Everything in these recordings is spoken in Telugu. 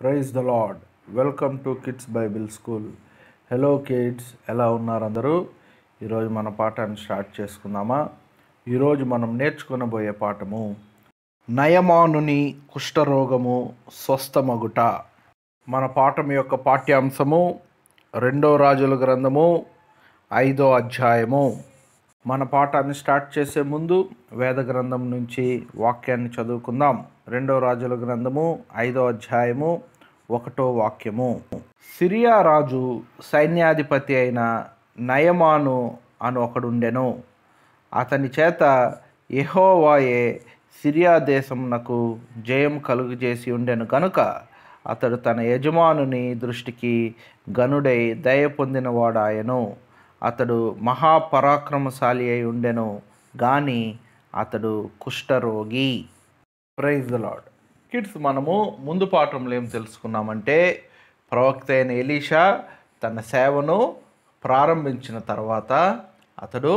praise the Lord welcome to kids Bible school hello kids ఎలా ఉన్నారు అందరూ ఈరోజు మన పాఠాన్ని స్టార్ట్ చేసుకుందామా ఈరోజు మనం నేర్చుకునబోయే పాఠము నయమానుని కుష్ఠరోగము స్వస్థమగుట మన పాఠం యొక్క పాఠ్యాంశము రెండో రాజుల గ్రంథము ఐదో అధ్యాయము మన పాఠాన్ని స్టార్ట్ చేసే ముందు వేద గ్రంథం నుంచి వాక్యాన్ని చదువుకుందాం రెండో రాజుల గ్రంథము ఐదో అధ్యాయము ఒకటో వాక్యము సిరియా రాజు సైన్యాధిపతి అయిన నయమాను అను ఒకడుండెను అతని చేత యెహోవాయే సిరియా దేశమునకు జయం కలుగజేసి ఉండెను కనుక అతడు తన యజమానుని దృష్టికి గనుడై దయ పొందినవాడాయను అతడు మహాపరాక్రమశాలి అయి ఉండెను గాని అతడు కుష్ఠరోగి ప్రైజ్ ద లాడ్ కిడ్స్ మనము ముందు పాఠంలో ఏం తెలుసుకున్నామంటే ప్రవక్త అయిన ఎలీషా తన సేవను ప్రారంభించిన తర్వాత అతడు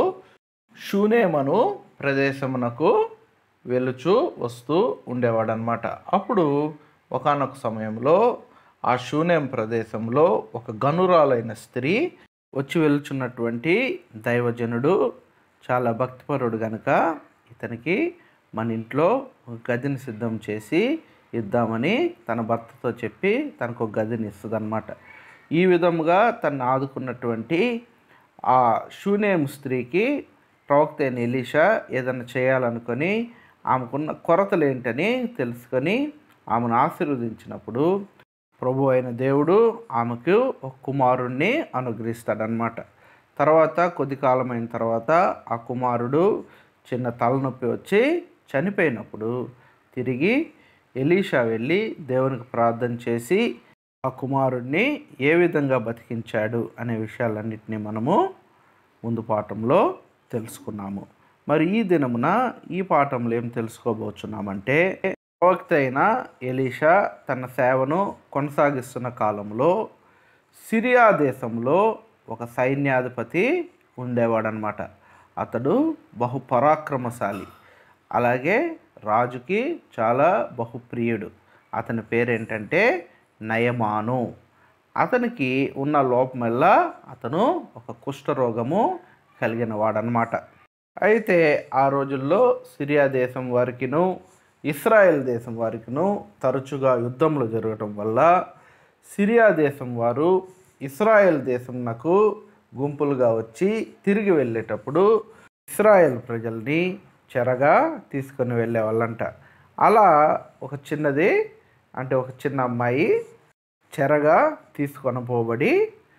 షూనేమను ప్రదేశమునకు వెలుచు వస్తూ ఉండేవాడనమాట అప్పుడు ఒకానొక సమయంలో ఆ షూనేం ప్రదేశంలో ఒక గనురాలైన స్త్రీ వచ్చి వెలుచున్నటువంటి దైవజనుడు చాలా భక్తిపరుడు గనుక ఇతనికి మన ఇంట్లో ఒక గదిని సిద్ధం చేసి ఇద్దామని తన భర్తతో చెప్పి తనకు ఒక గదిని ఇస్తుందన్నమాట ఈ విధముగా తను ఆదుకున్నటువంటి ఆ షూనేం స్త్రీకి ప్రవక్త అయిన ఎలీషా ఏదైనా చేయాలనుకొని ఆమెకున్న కొరతలు ఏంటని తెలుసుకొని ఆమెను ఆశీర్వదించినప్పుడు ప్రభు అయిన దేవుడు ఆమెకు ఒక కుమారుణ్ణి అనుగ్రహిస్తాడనమాట తర్వాత కొద్ది కాలం అయిన తర్వాత ఆ కుమారుడు చిన్న తలనొప్పి వచ్చి చనిపోయినప్పుడు తిరిగి ఎలీషా వెళ్ళి దేవునికి ప్రార్థన చేసి ఆ కుమారుడిని ఏ విధంగా బతికించాడు అనే విషయాలన్నింటినీ మనము ముందు పాఠంలో తెలుసుకున్నాము మరి ఈ దినమున ఈ పాఠంలో ఏం తెలుసుకోబోతున్నామంటే ప్రవక్త అయిన ఎలీషా తన సేవను కొనసాగిస్తున్న కాలంలో సిరియా దేశంలో ఒక సైన్యాధిపతి ఉండేవాడనమాట అతడు బహు పరాక్రమశాలి అలాగే రాజుకి చాలా బహుప్రియుడు అతని పేరేంటంటే నయమాను అతనికి ఉన్న లోపమల్లా అతను ఒక కుష్ఠరోగము కలిగిన వాడనమాట అయితే ఆ రోజుల్లో సిరియా దేశం వారికిను ఇస్రాయెల్ దేశం వారికిను తరచుగా యుద్ధములు జరగటం వల్ల సిరియా దేశం వారు ఇస్రాయెల్ దేశంనకు గుంపులుగా వచ్చి తిరిగి వెళ్ళేటప్పుడు ఇస్రాయెల్ ప్రజల్ని చెరగా తీసుకొని వెళ్ళేవాళ్ళంట అలా ఒక చిన్నది అంటే ఒక చిన్న అమ్మాయి చెరగా తీసుకొని పోబడి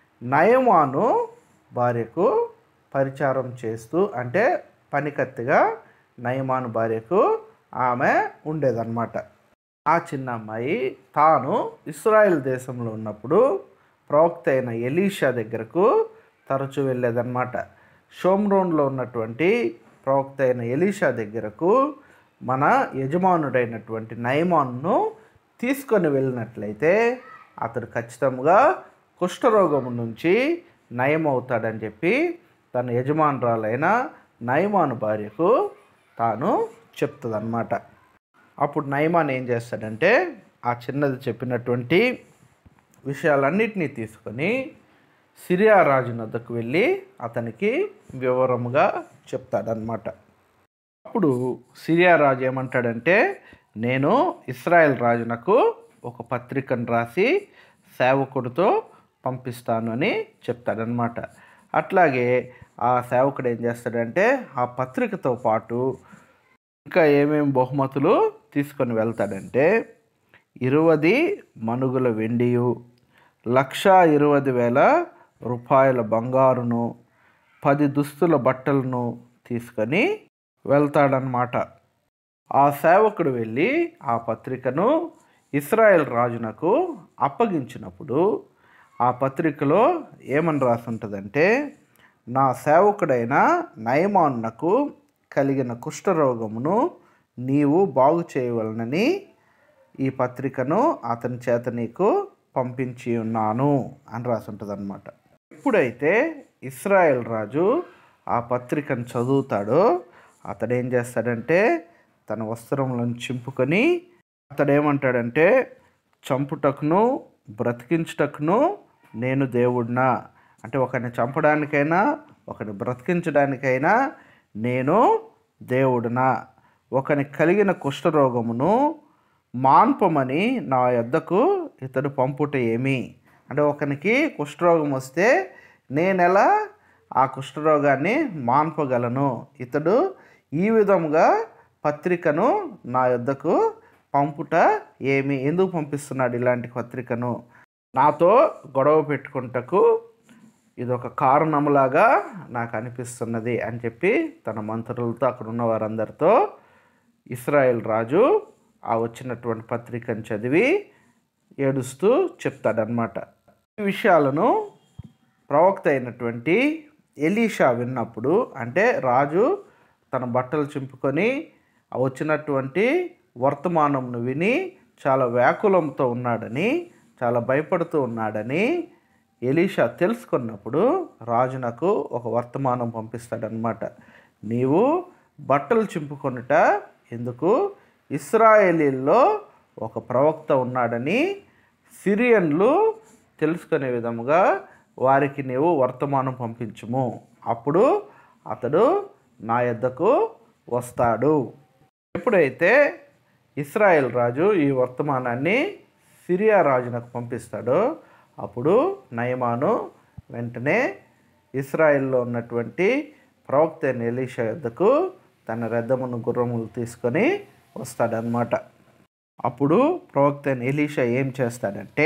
నయమాను భార్యకు పరిచారం చేస్తూ అంటే పనికత్తిగా నయమాను భార్యకు ఆమె ఉండేదన్నమాట ఆ చిన్న అమ్మాయి తాను ఇస్రాయెల్ దేశంలో ఉన్నప్పుడు ప్రవక్త అయిన ఎలీషా దగ్గరకు తరచూ వెళ్ళేదన్నమాట షోమ్రోన్లో ఉన్నటువంటి ప్రవక్త అయిన ఎలీషా దగ్గరకు మన యజమానుడైనటువంటి నయమాన్ను తీసుకొని వెళ్ళినట్లయితే అతడు ఖచ్చితంగా కుష్ఠరోగం నుంచి నయమవుతాడని చెప్పి తన యజమానురాలైన నయమాను భార్యకు తాను చెప్తుందన్నమాట అప్పుడు నయమాన్ ఏం చేస్తాడంటే ఆ చిన్నది చెప్పినటువంటి విషయాలన్నిటినీ తీసుకొని సిరియా రాజు వద్దకు వెళ్ళి అతనికి వివరముగా చెప్తాడనమాట అప్పుడు సిరియా రాజు ఏమంటాడంటే నేను ఇస్రాయెల్ రాజునకు ఒక పత్రికను రాసి సేవకుడితో పంపిస్తాను అని చెప్తాడనమాట అట్లాగే ఆ సేవకుడు ఏం చేస్తాడంటే ఆ పత్రికతో పాటు ఇంకా ఏమేమి బహుమతులు తీసుకొని వెళ్తాడంటే ఇరువది మనుగుల వెండియు లక్ష ఇరవై వేల రూపాయల బంగారును పది దుస్తుల బట్టలను తీసుకొని వెళ్తాడనమాట ఆ సేవకుడు వెళ్ళి ఆ పత్రికను ఇస్రాయెల్ రాజునకు అప్పగించినప్పుడు ఆ పత్రికలో ఏమని రాసి ఉంటుందంటే నా సేవకుడైన నయమాన్నకు కలిగిన కుష్ఠరోగమును నీవు బాగు చేయవలనని ఈ పత్రికను అతని చేత నీకు పంపించి ఉన్నాను అని రాసి ఉంటుంది అనమాట ఎప్పుడైతే ఇస్రాయెల్ రాజు ఆ పత్రికను చదువుతాడో అతడు ఏం చేస్తాడంటే తన వస్త్రములను చింపుకొని అతడు ఏమంటాడంటే చంపుటకును బ్రతికించుటకును నేను దేవుడినా అంటే ఒకరిని చంపడానికైనా ఒకరిని బ్రతికించడానికైనా నేను దేవుడినా ఒకని కలిగిన కుష్ఠరోగమును మాన్పమని నా యొద్దకు ఇతడు పంపుట ఏమి అంటే ఒకనికి కుష్ఠరోగం వస్తే నేనెలా ఆ కుష్ఠరోగాన్ని మాన్పగలను ఇతడు ఈ విధముగా పత్రికను నా యొద్దకు పంపుట ఏమి ఎందుకు పంపిస్తున్నాడు ఇలాంటి పత్రికను నాతో గొడవ పెట్టుకుంటకు ఇది ఒక కారణంలాగా నాకు అనిపిస్తున్నది అని చెప్పి తన మంత్రులతో అక్కడ ఉన్న వారందరితో ఇస్రాయేల్ రాజు ఆ వచ్చినటువంటి పత్రికను చదివి ఏడుస్తూ చెప్తాడనమాట ఈ విషయాలను ప్రవక్త అయినటువంటి ఎలీషా విన్నప్పుడు అంటే రాజు తన బట్టలు చింపుకొని ఆ వచ్చినటువంటి వర్తమానంను విని చాలా వ్యాకులంతో ఉన్నాడని చాలా భయపడుతూ ఉన్నాడని ఎలీషా తెలుసుకున్నప్పుడు రాజునకు ఒక వర్తమానం పంపిస్తాడనమాట నీవు బట్టలు చింపుకొనుట ఎందుకు ఇస్రాయేలీల్లో ఒక ప్రవక్త ఉన్నాడని సిరియన్లు తెలుసుకునే విధముగా వారికి నీవు వర్తమానం పంపించుము అప్పుడు అతడు నా యొద్దకు వస్తాడు ఎప్పుడైతే ఇస్రాయేల్ రాజు ఈ వర్తమానాన్ని సిరియా రాజునకు పంపిస్తాడో అప్పుడు నయమాను వెంటనే ఇస్రాయిల్లో ఉన్నటువంటి ప్రవక్త అయిన ఎలీషా యొద్దకు తన రథమును గుర్రములు తీసుకొని వస్తాడనమాట అప్పుడు ప్రవక్త అయిన ఎలీషా ఏం చేస్తాడంటే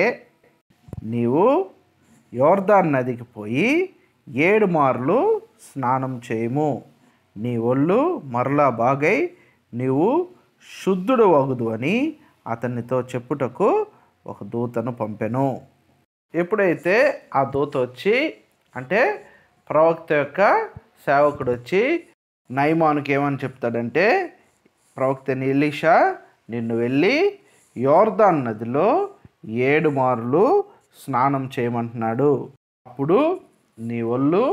నీవు యోర్దాన్ నదికి పోయి ఏడు మార్లు స్నానం చేయము నీ ఒళ్ళు మరలా బాగై నీవు శుద్ధుడు వగుదు అని అతనితో చెప్పుటకు ఒక దూతను పంపెను ఎప్పుడైతే ఆ దూత వచ్చి అంటే ప్రవక్త యొక్క సేవకుడు వచ్చి నైమానుకి ఏమని చెప్తాడంటే ప్రవక్త ఎలీషా నిన్ను వెళ్ళి యోర్దాన్ నదిలో ఏడు మారులు స్నానం చేయమంటున్నాడు అప్పుడు నీ ఒళ్ళు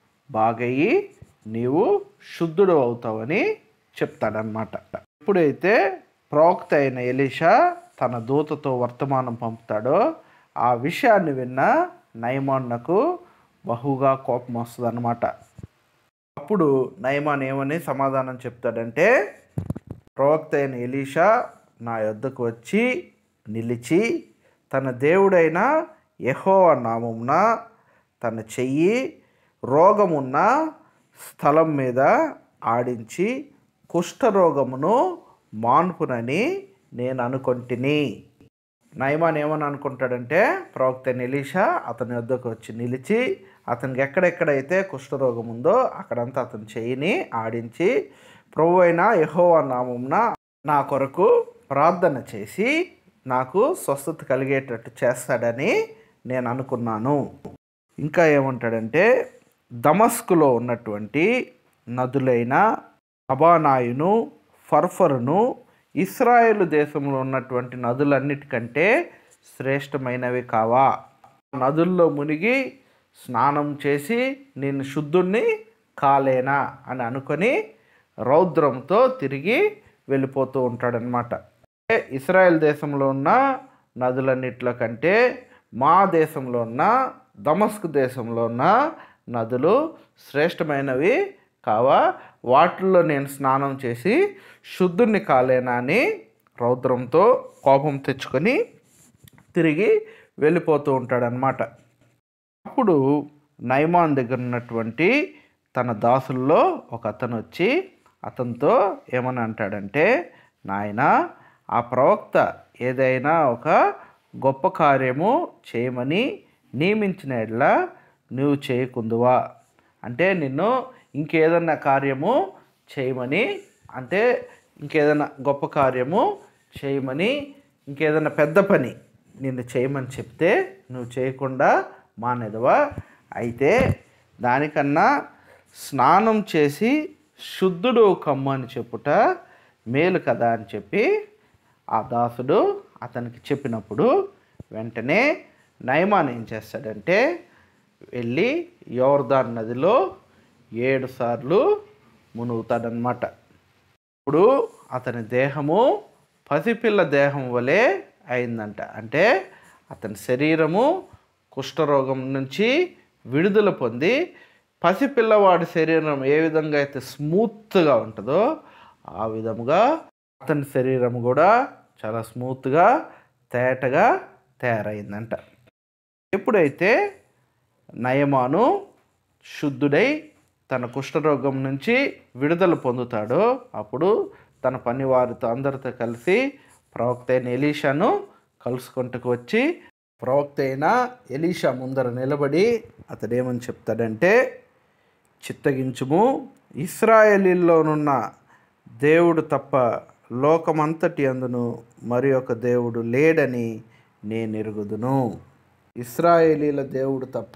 బాగయ్యి నీవు శుద్ధుడు అవుతావని చెప్తాడనమాట ఎప్పుడైతే ప్రవక్త అయిన ఎలీషా తన దూతతో వర్తమానం పంపుతాడో ఆ విషయాన్ని విన్న నయమాన్నకు బహుగా కోపం వస్తుంది అప్పుడు నయమాన్ ఏమని సమాధానం చెప్తాడంటే ప్రవక్త అయిన ఎలీషా నా యొద్దకు వచ్చి నిలిచి తన దేవుడైన యెహోవా నామమున తన చెయ్యి రోగమున్న స్థలం మీద ఆడించి కుష్ఠరోగమును మాన్పునని నేను అనుకొంటిని నయమాన్ ఏమని అనుకుంటాడంటే ప్రవక్త ఎలీషా అతని వద్దకు వచ్చి నిలిచి అతనికి ఎక్కడెక్కడైతే కుష్ఠరోగం ఉందో అక్కడంతా అతని చెయ్యిని ఆడించి ప్రభు అయిన యహోవా నామంన నా కొరకు ప్రార్థన చేసి నాకు స్వస్థత కలిగేటట్టు చేస్తాడని నేను అనుకున్నాను ఇంకా ఏమంటాడంటే దమస్కులో ఉన్నటువంటి నదులైన అబానాయును ఫర్ఫరును ఇస్రాయేలు దేశంలో ఉన్నటువంటి నదులన్నిటికంటే శ్రేష్టమైనవి కావా నదుల్లో మునిగి స్నానం చేసి నేను శుద్ధుణ్ణి కాలేనా అని అనుకొని రౌద్రంతో తిరిగి వెళ్ళిపోతూ ఉంటాడనమాట అంటే ఇస్రాయేల్ దేశంలో ఉన్న నదులన్నిట్లో కంటే మా దేశంలో ఉన్న దమస్క్ దేశంలో ఉన్న నదులు శ్రేష్టమైనవి కావా వాటిల్లో నేను స్నానం చేసి శుద్ధుణ్ణి కాలేనా అని రౌద్రంతో కోపం తెచ్చుకొని తిరిగి వెళ్ళిపోతూ ఉంటాడనమాట అప్పుడు నైమాన్ దగ్గర ఉన్నటువంటి తన దాసుల్లో ఒక అతను వచ్చి అతనితో ఏమని అంటాడంటే నాయన ఆ ప్రవక్త ఏదైనా ఒక గొప్ప కార్యము చేయమని నియమించిన ఎడ్ల నువ్వు చేయకుందువా అంటే నిన్ను ఇంకేదన్నా కార్యము చేయమని అంటే ఇంకేదైనా గొప్ప కార్యము చేయమని ఇంకేదైనా పెద్ద పని నిన్ను చేయమని చెప్తే నువ్వు చేయకుండా మానేదవా అయితే దానికన్నా స్నానం చేసి శుద్ధుడు కమ్మని చెప్పుట మేలు కదా అని చెప్పి ఆ దాసుడు అతనికి చెప్పినప్పుడు వెంటనే నయమాన్ ఏం చేస్తాడంటే వెళ్ళి యోర్దాన్ నదిలో ఏడు సార్లు మునుగుతాడనమాట ఇప్పుడు అతని దేహము పసిపిల్ల దేహం వలె అయిందంట అంటే అతని శరీరము కుష్ఠరోగం నుంచి విడుదల పొంది పసిపిల్లవాడి శరీరం ఏ విధంగా అయితే స్మూత్గా ఉంటుందో ఆ విధముగా అతని శరీరం కూడా చాలా స్మూత్గా తేటగా తయారైందంట ఎప్పుడైతే నయమాను శుద్ధుడై తన కుష్ఠరోగం నుంచి విడుదల పొందుతాడో అప్పుడు తన పనివారితో అందరితో కలిసి ప్రవక్త అయిన ఎలీషాను కలుసుకుంటూ వచ్చి ప్రవక్త అయిన ఎలీషా ముందర నిలబడి అతడేమని చెప్తాడంటే చిత్తగించుము ఇస్రాయేలీల్లోనున్న దేవుడు తప్ప లోకమంతటి అందును మరి ఒక దేవుడు లేడని నేను ఎరుగుదును ఇస్రాయేలీల దేవుడు తప్ప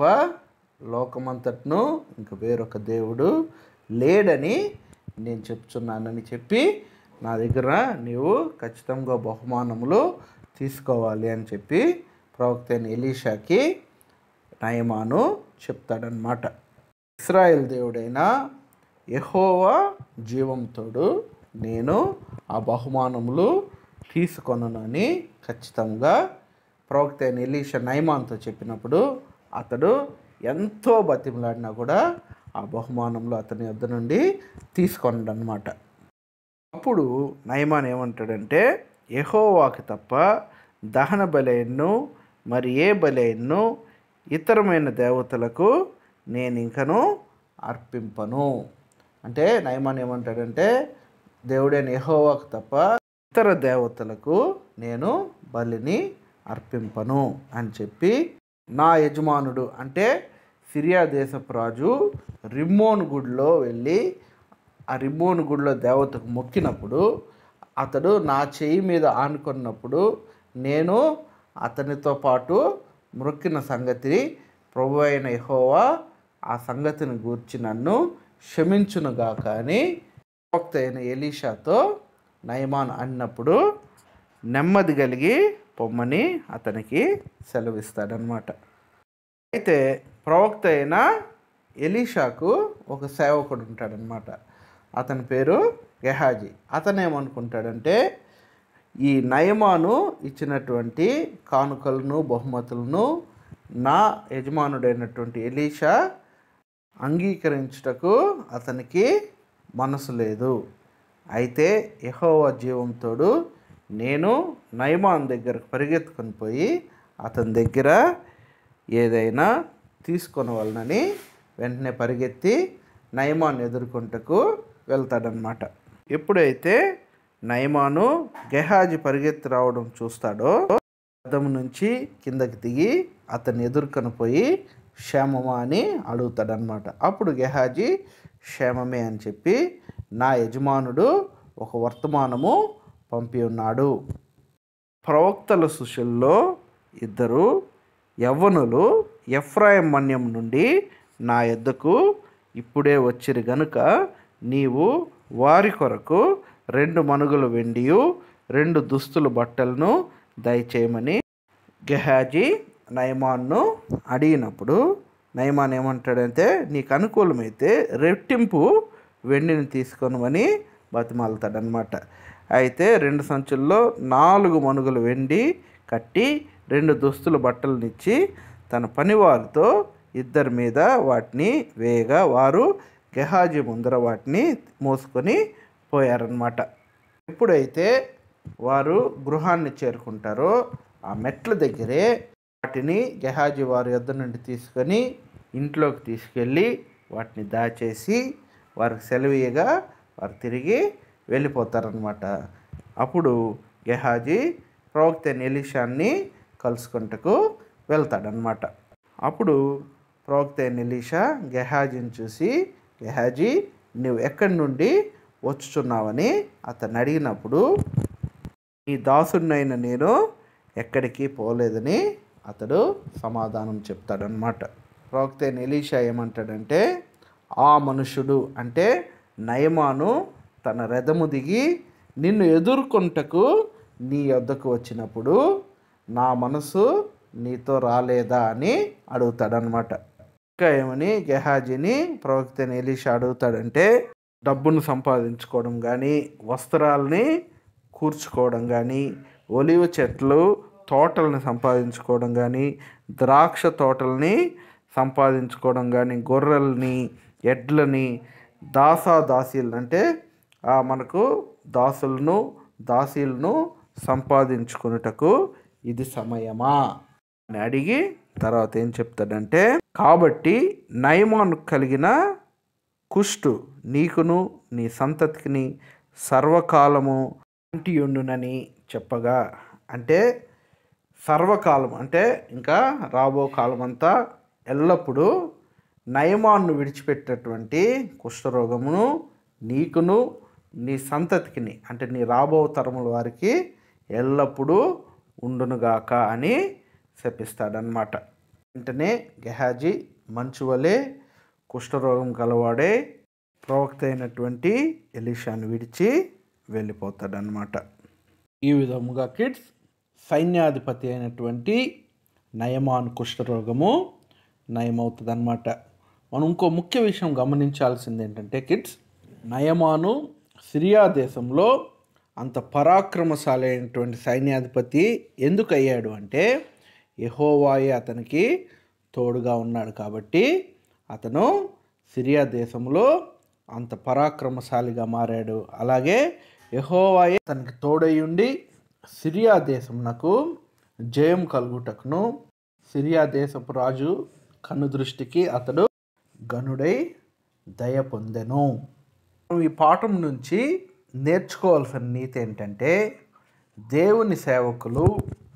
లోకమంతటిను ఇంక వేరొక దేవుడు లేడని నేను చెప్తున్నానని చెప్పి నా దగ్గర నీవు ఖచ్చితంగా బహుమానములు తీసుకోవాలి అని చెప్పి ప్రవక్త అయిన ఎలీషాకి నయమాను చెప్తాడనమాట ఇస్రాయేల్ దేవుడైన యెహోవా జీవంతోడు నేను ఆ బహుమానములు తీసుకొనని ఖచ్చితంగా ప్రవక్త అయిన ఎలీషా నయమాన్తో చెప్పినప్పుడు అతడు ఎంతో బతిమలాడినా కూడా ఆ బహుమానంలో అతని వద్ద నుండి తీసుకొనడు అనమాట అప్పుడు నయమాన్ ఏమంటాడంటే యెహోవాకి తప్ప దహన బలైన్ను మరి ఏ బలైన్ను ఇతరమైన దేవతలకు నేను ఇంకను అర్పింపను అంటే నయమాన్ ఏమంటాడంటే దేవుడైన యెహోవాకు తప్ప ఇతర దేవతలకు నేను బలిని అర్పింపను అని చెప్పి నా యజమానుడు అంటే సిరియా దేశపు రాజు రిమ్మోన్ గుడిలో వెళ్ళి ఆ రిమ్మోన్ గుడిలో దేవతకు మొక్కినప్పుడు అతడు నా చెయ్యి మీద ఆనుకున్నప్పుడు నేను అతనితో పాటు మొక్కిన సంగతి ప్రభు అయిన యెహోవా ఆ సంగతిని గూర్చి నన్ను క్షమించునుగాక అని ప్రవక్త అయిన ఎలీషాతో నయమాన్ అన్నప్పుడు నెమ్మది కలిగి పొమ్మని అతనికి సెలవిస్తాడనమాట అయితే ప్రవక్త అయిన ఎలీషాకు ఒక సేవకుడు ఉంటాడనమాట అతని పేరు గెహాజీ అతను ఏమనుకుంటాడంటే ఈ నయమాను ఇచ్చినటువంటి కానుకలను బహుమతులను నా యజమానుడైనటువంటి ఎలీషా అంగీకరించుటకు అతనికి మనసు లేదు అయితే యెహోవా జీవంతోడు నేను నయమాన్ దగ్గరకు పరిగెత్తుకొని పోయి అతని దగ్గర ఏదైనా తీసుకొని వాళ్ళని వెంటనే పరిగెత్తి నయమాన్ ఎదుర్కొంటకు వెళ్తాడనమాట ఎప్పుడైతే నయమాను గెహాజీ పరిగెత్తి రావడం చూస్తాడో రథం నుంచి కిందకి దిగి అతన్ని ఎదుర్కొని పోయి క్షేమమా అని అడుగుతాడనమాట అప్పుడు గెహాజీ క్షేమమే అని చెప్పి నా యజమానుడు ఒక వర్తమానము పంపి ఉన్నాడు ప్రవక్తల సుశుల్లో ఇద్దరు యవ్వనులు ఎఫ్రాయిం మన్యం నుండి నా యొద్దకు ఇప్పుడే వచ్చిరు గనుక నీవు వారి కొరకు రెండు మనుగులు వెండియు రెండు దుస్తులు బట్టలను దయచేయమని గెహాజీ నయమాన్ను అడిగినప్పుడు నయమాన్ ఏమంటాడంటే నీకు అనుకూలమైతే రెట్టింపు వెండిని తీసుకొనమని బతిమాలుతాడనమాట అయితే రెండు సంచుల్లో నాలుగు మనుగులు వెండి కట్టి రెండు దుస్తులు బట్టలనిచ్చి తన పనివారితో ఇద్దరి మీద వాటిని వేయగా వారు గెహాజీ ముందర వాటిని మోసుకొని పోయారనమాట ఎప్పుడైతే వారు గృహాన్ని చేరుకుంటారో ఆ మెట్ల దగ్గరే వాటిని గెహాజీ వారి యొద్ద నుండి తీసుకొని ఇంట్లోకి తీసుకెళ్ళి వాటిని దాచేసి వారికి సెలవీయగా వారు తిరిగి వెళ్ళిపోతారనమాట అప్పుడు గెహాజీ ప్రవక్త అయిన ఎలీషాన్ని కలుసుకుంటకు వెళ్తాడనమాట అప్పుడు ప్రవక్త అయిన ఎలీషా గెహాజీని చూసి గెహాజీ నువ్వు ఎక్కడి నుండి వచ్చుచున్నావని అతను అడిగినప్పుడు నీ దాసుడినైన నేను ఎక్కడికి పోలేదని అతడు సమాధానం చెప్తాడనమాట ప్రవక్త అయిన ఎలీషా ఏమంటాడంటే ఆ మనుషుడు అంటే నయమాను తన రథము దిగి నిన్ను ఎదుర్కొంటకు నీ వద్దకు వచ్చినప్పుడు నా మనసు నీతో రాలేదా అని అడుగుతాడనమాట ఇంకా ఏమని గెహాజీని ప్రవక్త అయిన ఎలీషా అడుగుతాడంటే డబ్బును సంపాదించుకోవడం కానీ వస్త్రాలని కూర్చుకోవడం కానీ ఒలివ చెట్లు తోటలను సంపాదించుకోవడం కానీ ద్రాక్ష తోటల్ని సంపాదించుకోవడం కానీ గొర్రెల్ని ఎడ్లని దాసా దాసీలు అంటే ఆ మనకు దాసులను దాసీలను సంపాదించుకున్నటకు ఇది సమయమా అని అడిగి తర్వాత ఏం చెప్తాడంటే కాబట్టి నయమాను కలిగిన కుష్టు నీకును నీ సంతతికిని సర్వకాలము అంటియుండునని చెప్పగా అంటే సర్వకాలం అంటే ఇంకా రాబో కాలం అంతా ఎల్లప్పుడూ నయమాన్ని విడిచిపెట్టేటువంటి కుష్ఠరోగమును నీకును నీ సంతతికిని అంటే నీ రాబో తరముల వారికి ఎల్లప్పుడూ ఉండునుగాక అని శపిస్తాడనమాట వెంటనే గెహాజీ మంచు వలె కుష్ఠరోగం కలవాడే ప్రవక్త అయినటువంటి ఎలీషాను విడిచి వెళ్ళిపోతాడనమాట ఈ విధముగా కిడ్స్ సైన్యాధిపతి అయినటువంటి నయమాన్ కుష్ఠరోగము నయమవుతుంది అనమాట మనం ఇంకో ముఖ్య విషయం గమనించాల్సింది ఏంటంటే కిడ్స్ నయమాను సిరియా దేశంలో అంత పరాక్రమశాలి అయినటువంటి సైన్యాధిపతి ఎందుకు అయ్యాడు అంటే యహోవాయే అతనికి తోడుగా ఉన్నాడు కాబట్టి అతను సిరియా దేశంలో అంత పరాక్రమశాలిగా మారాడు అలాగే యహోవాయే అతనికి తోడయ్యుండి సిరియా దేశమునకు జయం కలుగుటకును సిరియా దేశపు రాజు కనుదృష్టికి అతడు గనుడై దయ పొందెను మనం ఈ పాఠం నుంచి నేర్చుకోవాల్సిన నీతి ఏంటంటే దేవుని సేవకులు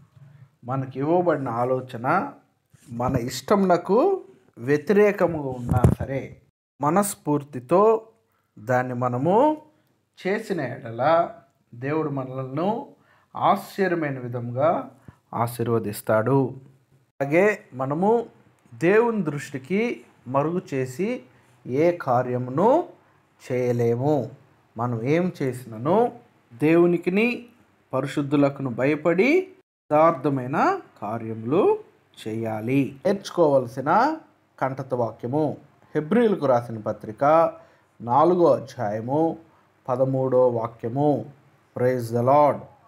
మనకి ఇవ్వబడిన ఆలోచన మన ఇష్టంనకు వ్యతిరేకముగా ఉన్నా సరే మనస్ఫూర్తితో దాన్ని మనము చేసిన ఎడల దేవుడు మనలను ఆశ్చర్యమైన విధంగా ఆశీర్వదిస్తాడు అలాగే మనము దేవుని దృష్టికి మరుగు చేసి ఏ కార్యమును చేయలేము మనం ఏం చేసినను దేవునికిని పరిశుద్ధులకును భయపడి యథార్థమైన కార్యములు చేయాలి నేర్చుకోవలసిన కంఠత వాక్యము హెబ్రిలకు రాసిన పత్రిక నాలుగో అధ్యాయము పదమూడో వాక్యము ప్రైజ్ ద లాడ్